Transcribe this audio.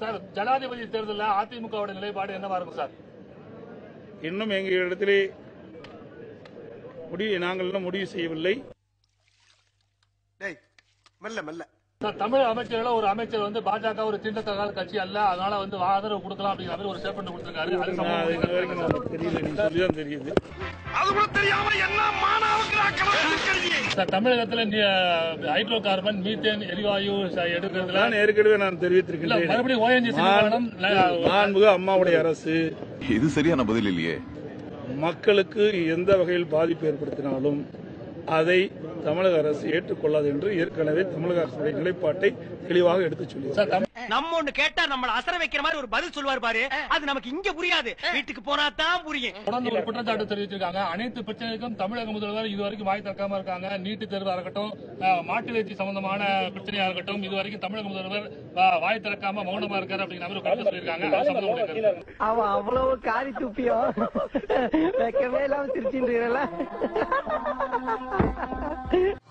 Sir ஜனாதிபதி தேர்தலில் அதிமுகவோட நிலைப்பாடு என்னவா இருக்கும் சார் இன்னும் எங்களிடத்திலே முடிவு நாங்கள் இன்னும் முடிவு செய்யவில்லை டேய் மெல்ல மெல்ல சார் தமிழ் அமைச்சர்கள் ஒரு அமைச்சர் வந்து பாஜக ஒரு தீண்டத்தகாத கட்சி அல்ல அதனால வந்து ஆதரவு கொடுக்கலாம் அப்படிங்கிற மாதிரி ஒரு ஸ்டேட்மெண்ட் கொடுத்திருக்காரு அது நான் அது இன்ன வரைக்கும் சம்பந்தமா நமக்கு தெரியல நீங்க சொல்லிதான் தெரியுது அது கூட தெரியாம என்ன மானாவுக்கு சார் தமிழகத்துல ஹைட்ரோ கார்பன் மீத்தேன் எரிவாயு ச- எடுக்கிறதுல நான் ஏற்கனவே நான் இல்ல தெரிவித்திருக்கின்றேன் மறுபடியும் ஓஎன்ஜிசி மாண்- நிறுவனம் ல- மாண்புக அம்மாவுடைய அரசு இது சரியான பதில் இல்லையே மக்களுக்கு மக்களுக்கு எந்த வகையில் பாதிப்பு ஏற்படுத்தினாலும் அதை தமிழக அரசு ஏற்றுக்கொள்ளாது என்று ஏற்கனவே தமிழக அரசுடைய நிலைப்பாட்டை தெளிவாக எடுத்துச் சொல்லியிருக்கிறார் சார் தமிழ் நம்ம ஒண்ணு கேட்டா நம்மள அசர வைக்கிற மாதிரி ஒரு பதில் சொல்லுவார் பாரு அது நமக்கு இங்க புரியாது வீட்டுக்கு போனா தான் புரியும் தொடர்ந்து ஒரு குற்றச்சாட்டு தெரிவிச்சிருக்காங்க அனைத்து பிரச்சனைக்கும் தமிழக முதல்வர் இதுவரைக்கும் வாய் திறக்காம இருக்காங்க நீட்டு தேர்வா இருக்கட்டும் அஹ், மாட்டு இறைச்சி சம்பந்தமான பிரச்சனையா இருக்கட்டும் இதுவரைக்கும் தமிழக முதல்வர் அஹ், வாய் திறக்காம மௌனமா இருக்காரு அப்படிங்கிற மாதிரி ஒரு கருத்து சொல்லியிருக்காங்க அது சம்பந்தமா உங்களுடைய கருத்து. அவன் அவ்வளவு காரி துப்பியும் வைக்கவே இல்லாம சிரிச்சுட்டு